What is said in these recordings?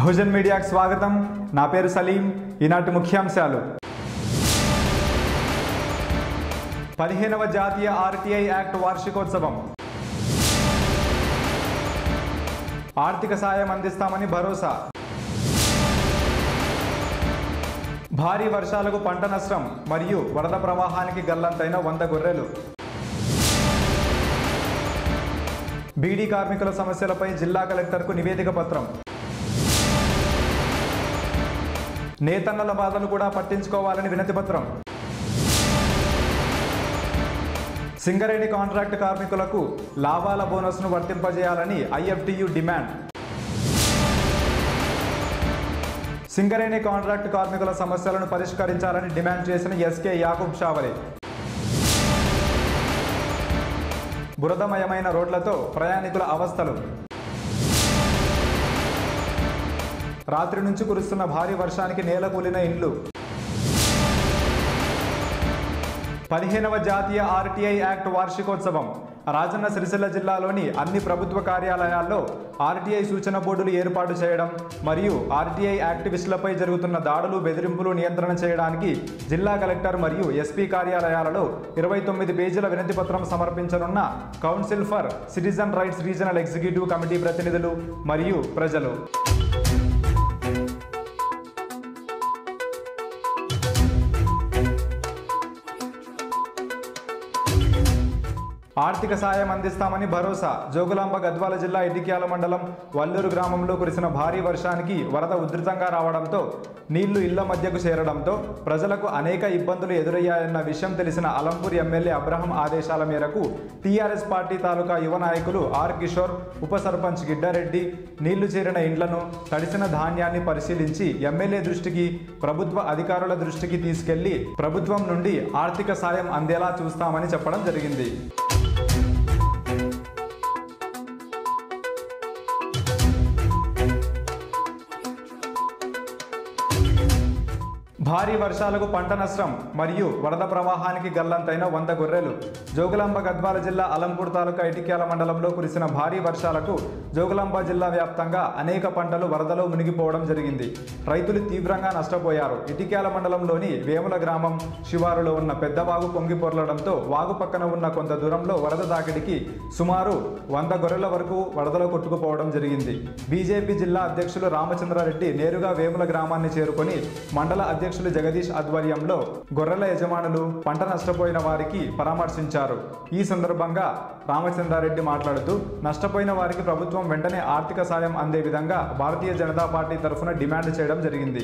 బహుజన్ మీడియాకు స్వాగతం నా పేరు సలీం ఈనాటి ముఖ్యాంశాలు పదిహేనవ జాతీయ ఆర్టీఐ యాక్ట్ వార్షికోత్సవం ఆర్థిక సాయం అందిస్తామని భరోసా భారీ వర్షాలకు పంట నష్టం మరియు వరద ప్రవాహానికి గల్లంతైన వంద గొర్రెలు బీడీ కార్మికుల సమస్యలపై జిల్లా కలెక్టర్కు నివేదిక పత్రం నేతన్నల బాధలు కూడా పట్టించుకోవాలని వినతి పత్రం సింగరేణి కాంట్రాక్ట్ కార్మికులకు లాభాల బోనస్ను వర్తింపజేయాలని ఐఎఫ్టియు డిమాండ్ సింగరేణి కాంట్రాక్ట్ కార్మికుల సమస్యలను పరిష్కరించాలని డిమాండ్ చేసిన ఎస్కే యాకూబ్ షావలి బురదమయమైన రోడ్లతో ప్రయాణికుల అవస్థలు రాత్రి నుంచి కురుస్తున్న భారీ వర్షానికి నేల కూలిన ఇండ్లు పదిహేనవ జాతీయ ఆర్టీఐ యాక్ట్ వార్షికోత్సవం రాజన్న సిరిసిల్ల జిల్లాలోని అన్ని ప్రభుత్వ కార్యాలయాల్లో ఆర్టీఐ సూచన బోర్డులు ఏర్పాటు చేయడం మరియు ఆర్టీఐ యాక్టివిస్టులపై జరుగుతున్న దాడులు బెదిరింపులు నియంత్రణ చేయడానికి జిల్లా కలెక్టర్ మరియు ఎస్పీ కార్యాలయాలలో ఇరవై తొమ్మిది పేజీల వినతి పత్రం సమర్పించనున్న council for citizen rights regional executive committee ప్రతినిధులు మరియు ప్రజలు ఆర్థిక సాయం అందిస్తామని భరోసా జోగులాంబ గద్వాల జిల్లా ఇటిక్యాల మండలం వల్లూరు గ్రామంలో కురిసిన భారీ వర్షానికి వరద ఉధృతంగా రావడంతో నీళ్లు ఇళ్ల మధ్యకు చేరడంతో ప్రజలకు అనేక ఇబ్బందులు ఎదురయ్యాయన్న విషయం తెలిసిన అలంపూర్ ఎమ్మెల్యే అబ్రహం ఆదేశాల మేరకు టీఆర్ఎస్ పార్టీ తాలూకా యువ నాయకులు ఆర్ కిషోర్ ఉప సర్పంచ్ గిడ్డారెడ్డి నీళ్లు చేరిన ఇండ్లను తడిసిన ధాన్యాన్ని పరిశీలించి ఎమ్మెల్యే దృష్టికి ప్రభుత్వ అధికారుల దృష్టికి తీసుకెళ్లి ప్రభుత్వం నుండి ఆర్థిక సాయం అందేలా చూస్తామని చెప్పడం జరిగింది భారీ వర్షాలకు పంట నష్టం మరియు వరద ప్రవాహానికి గల్లంతైన వంద గొర్రెలు జోగులాంబ గద్వాల జిల్లా అలంపూర్ తాలూకా ఇటిక్యాల మండలంలో కురిసిన భారీ వర్షాలకు జోగులాంబ జిల్లా వ్యాప్తంగా అనేక పంటలు వరదలో మునిగిపోవడం జరిగింది రైతులు తీవ్రంగా నష్టపోయారు ఇటిక్యాల మండలంలోని వేముల గ్రామం శివారులో ఉన్న పెద్ద వాగు పొంగి పొర్లడంతో వాగు పక్కన ఉన్న కొంత దూరంలో వరద దాకిడికి సుమారు వంద గొర్రెల వరకు వరదలో కొట్టుకుపోవడం జరిగింది బీజేపీ జిల్లా అధ్యక్షులు రామచంద్రారెడ్డి నేరుగా వేముల గ్రామాన్ని చేరుకొని మండల అధ్యక్షులు జగదీష్ ఆధ్వర్యంలో గొర్రెల యజమానులు పంట నష్టపోయిన వారికి పరామర్శించారు ఈ సందర్భంగా రామచంద్రారెడ్డి మాట్లాడుతూ నష్టపోయిన వారికి ప్రభుత్వం వెంటనే ఆర్థిక సాయం అందే విధంగా భారతీయ జనతా పార్టీ తరఫున డిమాండ్ చేయడం జరిగింది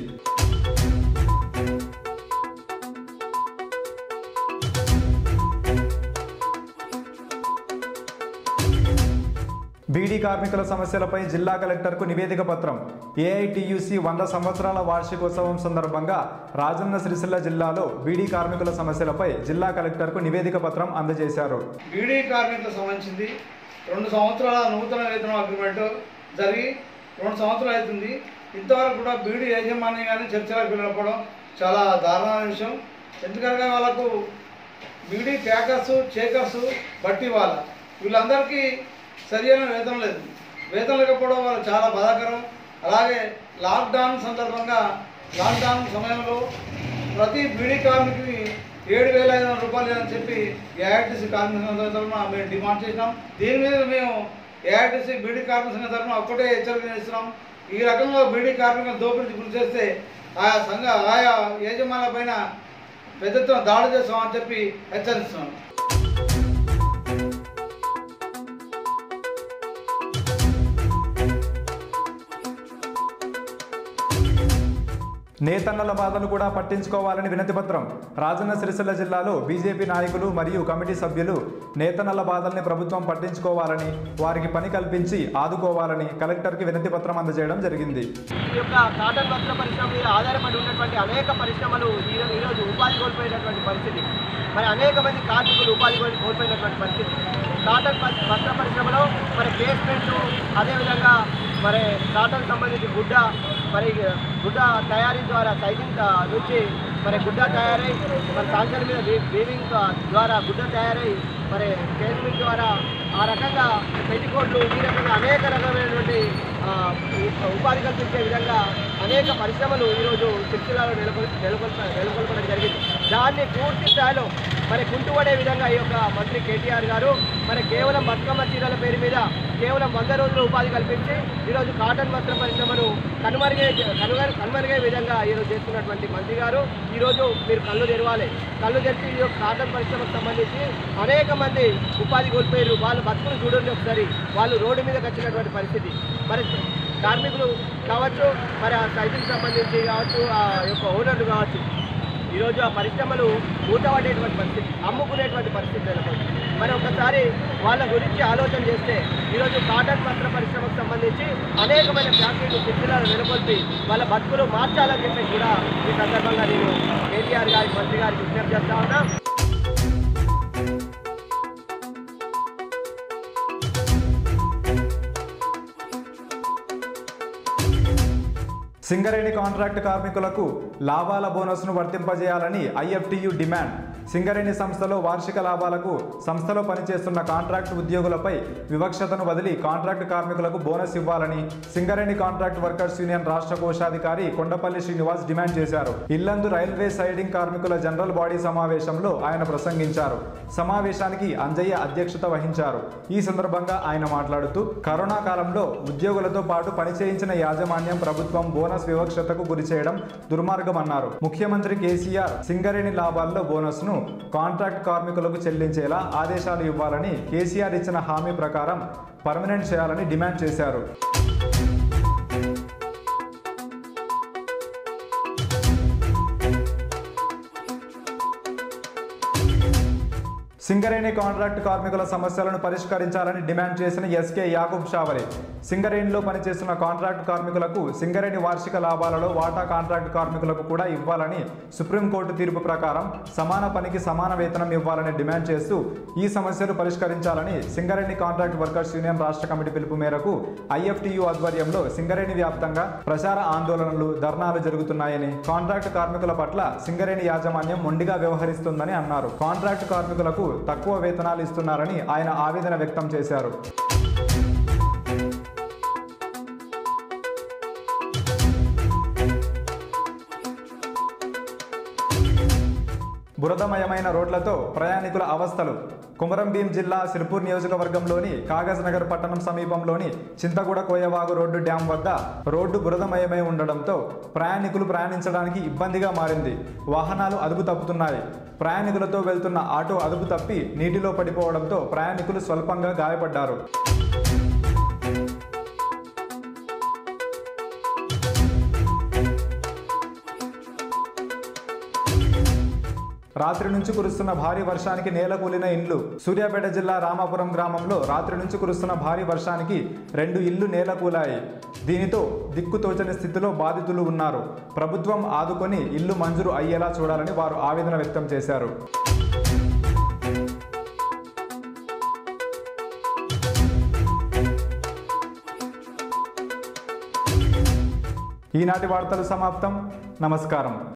బీడీ కార్మికుల సమస్యలపై జిల్లా కలెక్టర్కు నివేదిక పత్రం ఏఐటియుసి వంద సంవత్సరాల వార్షికోత్సవం సందర్భంగా రాజన్న సిరిసిల్ల జిల్లాలో బీడీ కార్మికుల సమస్యలపై జిల్లా కలెక్టర్కు నివేదిక పత్రం అందజేశారు బీడీ కార్మికులకు సంబంధించింది రెండు సంవత్సరాల నూతన వేతన అగ్రిమెంట్ జరిగి రెండు సంవత్సరాలు అవుతుంది ఇంతవరకు కూడా బీడీ యాజమాన్యం కానీ చర్చలకు పిలవడం చాలా దారుణమైన విషయం ఎందుకనగా వాళ్ళకు బీడీ ప్యాకర్స్ చేకర్స్ బట్టి వాళ్ళ వీళ్ళందరికీ సరియైన వేతనం లేదు వేతనం లేకపోవడం వల్ల చాలా బాధాకరం అలాగే లాక్డౌన్ సందర్భంగా లాక్డౌన్ సమయంలో ప్రతి బీడీ కార్మికుడికి ఏడు వేల ఐదు వందల రూపాయలు అని చెప్పి ఏఐటీసీ కార్మిక సంఘం తరఫున మేము డిమాండ్ చేసినాం దీని మీద మేము ఏఐటీసీ బీడీ కార్మిక సంఘం తరఫున ఒక్కటే హెచ్చరిక ఇస్తున్నాం ఈ రకంగా బీడీ కార్మికులను దోపిడీ గురి చేస్తే ఆయా సంఘ ఆయా యజమానుల పైన పెద్ద ఎత్తున దాడి చేస్తామని చెప్పి హెచ్చరిస్తున్నాం నేతన్నల బాధలు కూడా పట్టించుకోవాలని వినతి పత్రం రాజన్న సిరిసిల్ల జిల్లాలో బీజేపీ నాయకులు మరియు కమిటీ సభ్యులు నేతన్నల బాధల్ని ప్రభుత్వం పట్టించుకోవాలని వారికి పని కల్పించి ఆదుకోవాలని కలెక్టర్కి వినతి పత్రం అందజేయడం జరిగింది ఈ యొక్క కాటన్ వస్త్ర పరిశ్రమ మీద ఆధారపడి ఉన్నటువంటి అనేక పరిశ్రమలు ఈ- ఈరోజు ఉపాధి కోల్పోయినటువంటి పరిస్థితి మరి అనేక మంది కార్మికులు ఉపాధి కోల్- కోల్పోయినటువంటి పరిస్థితి కాటన్ వస్- వస్త్ర పరిశ్రమలో మరి ప్లేస్మెంట్ అదేవిధంగా మరి కాటన్ సంబంధించి గుడ్డ మరి గుడ్డ తయారీ ద్వారా సైజింగ్ నుంచి మరి గుడ్డ తయారై మరి కాంచెల మీద వీ- వీవింగ్ ద్వారా గుడ్డ తయారై మరి కేజ్మిల్ ద్వారా ఆ రకంగా పెట్టుకోట్లు ఈ రకంగా అనేక రకమైనటువంటి ఆ, ఉ- ఉపాధి కల్పించే విధంగా అనేక పరిశ్రమలు ఈరోజు సిరిసిల్లాలో నెలకొల్ నెలకొల్ప నెలకొల్పడం జరిగింది దాన్ని పూర్తి స్థాయిలో మరి కుంటుపడే విధంగా ఈ యొక్క మంత్రి కేటీఆర్ గారు మరి కేవలం బతుకమ్మ చీరల పేరు మీద కేవలం వంద రోజులు ఉపాధి కల్పించి ఈరోజు కాటన్ వస్త్ర పరిశ్రమను కనుమరుగే కనుగ కనుమరుగే విధంగా ఈరోజు చేస్తున్నటువంటి మంత్రి గారు ఈరోజు మీరు కళ్ళు తెరవాలి కళ్ళు తెరిచి ఈ యొక్క కాటన్ పరిశ్రమకు సంబంధించి అనేక మంది ఉపాధి కోల్పోయారు వాళ్ళు బతుకులు చూడండి ఒకసారి వాళ్ళు రోడ్డు మీదకి వచ్చినటువంటి పరిస్థితి మరి కార్మికులు కావచ్చు మరి ఆ సైకిల్కి సంబంధించి కావచ్చు ఆ యొక్క ఓనర్లు కావచ్చు ఈరోజు ఆ పరిశ్రమలు మూతపడేటువంటి పరిస్థితి అమ్ముకునేటువంటి పరిస్థితి నెలకొంది మరి ఒకసారి వాళ్ళ గురించి ఆలోచన చేస్తే ఈరోజు కాటన్ వస్త్ర పరిశ్రమకు సంబంధించి అనేకమైన ఫ్యాక్టరీలు సిద్ధిలాలు నెలకొల్పి వాళ్ళ బతుకులు మార్చాలని చెప్పి కూడా ఈ సందర్భంగా నేను కేటీఆర్ గారికి మంత్రి గారికి విజ్ఞప్తి చేస్తా ఉన్నా సింగరేణి కాంట్రాక్ట్ కార్మికులకు లాభాల బోనస్ను వర్తింపజేయాలని ఐఎఫ్టియు డిమాండ్ సింగరేణి సంస్థలో వార్షిక లాభాలకు సంస్థలో పనిచేస్తున్న కాంట్రాక్ట్ ఉద్యోగులపై వివక్షతను వదిలి కాంట్రాక్ట్ కార్మికులకు బోనస్ ఇవ్వాలని సింగరేణి కాంట్రాక్ట్ వర్కర్స్ యూనియన్ రాష్ట్ర కోశాధికారి కొండపల్లి శ్రీనివాస్ డిమాండ్ చేశారు ఇల్లందు రైల్వే సైడింగ్ కార్మికుల జనరల్ బాడీ సమావేశంలో ఆయన ప్రసంగించారు సమావేశానికి అంజయ్య అధ్యక్షత వహించారు ఈ సందర్భంగా ఆయన మాట్లాడుతూ కరోనా కాలంలో ఉద్యోగులతో పాటు పనిచేయించిన యాజమాన్యం ప్రభుత్వం బోనస్ వివక్షతకు గురి చేయడం దుర్మార్గమన్నారు ముఖ్యమంత్రి కేసీఆర్ సింగరేణి లాభాల్లో బోనస్ ను కాంట్రాక్ట్ కార్మికులకు చెల్లించేలా ఆదేశాలు ఇవ్వాలని కేసీఆర్ ఇచ్చిన హామీ ప్రకారం పర్మనెంట్ చేయాలని డిమాండ్ చేశారు సింగరేణి కాంట్రాక్ట్ కార్మికుల సమస్యలను పరిష్కరించాలని డిమాండ్ చేసిన ఎస్కే యాకూబ్ షావలి సింగరేణిలో పనిచేస్తున్న కాంట్రాక్ట్ కార్మికులకు సింగరేణి వార్షిక లాభాలలో వాటా కాంట్రాక్ట్ కార్మికులకు కూడా ఇవ్వాలని సుప్రీంకోర్టు తీర్పు ప్రకారం సమాన పనికి సమాన వేతనం ఇవ్వాలని డిమాండ్ చేస్తూ ఈ సమస్యలు పరిష్కరించాలని సింగరేణి కాంట్రాక్ట్ వర్కర్స్ యూనియన్ రాష్ట్ర కమిటీ పిలుపు మేరకు ఐఎఫ్టియు ఆధ్వర్యంలో సింగరేణి వ్యాప్తంగా ప్రచార ఆందోళనలు ధర్నాలు జరుగుతున్నాయని కాంట్రాక్ట్ కార్మికుల పట్ల సింగరేణి యాజమాన్యం మొండిగా వ్యవహరిస్తుందని అన్నారు కాంట్రాక్ట్ కార్మికులకు తక్కువ వేతనాలు ఇస్తున్నారని ఆయన ఆవేదన వ్యక్తం చేశారు బురదమయమైన రోడ్లతో ప్రయాణికుల అవస్థలు కుమరంభీం జిల్లా సిర్పూర్ నియోజకవర్గంలోని కాగజ్ నగర్ పట్టణం సమీపంలోని చింతగూడ కోయవాగు రోడ్డు డ్యాం వద్ద రోడ్డు బురదమయమై ఉండడంతో ప్రయాణికులు ప్రయాణించడానికి ఇబ్బందిగా మారింది వాహనాలు అదుపు తప్పుతున్నాయి ప్రయాణికులతో వెళ్తున్న ఆటో అదుపు తప్పి నీటిలో పడిపోవడంతో ప్రయాణికులు స్వల్పంగా గాయపడ్డారు రాత్రి నుంచి కురుస్తున్న భారీ వర్షానికి నేల కూలిన ఇండ్లు సూర్యాపేట జిల్లా రామాపురం గ్రామంలో రాత్రి నుంచి కురుస్తున్న భారీ వర్షానికి రెండు ఇళ్లు నేల కూలాయి దీనితో దిక్కుతోచని స్థితిలో బాధితులు ఉన్నారు ప్రభుత్వం ఆదుకొని ఇల్లు మంజూరు అయ్యేలా చూడాలని వారు ఆవేదన వ్యక్తం చేశారు ఈనాటి వార్తలు సమాప్తం నమస్కారం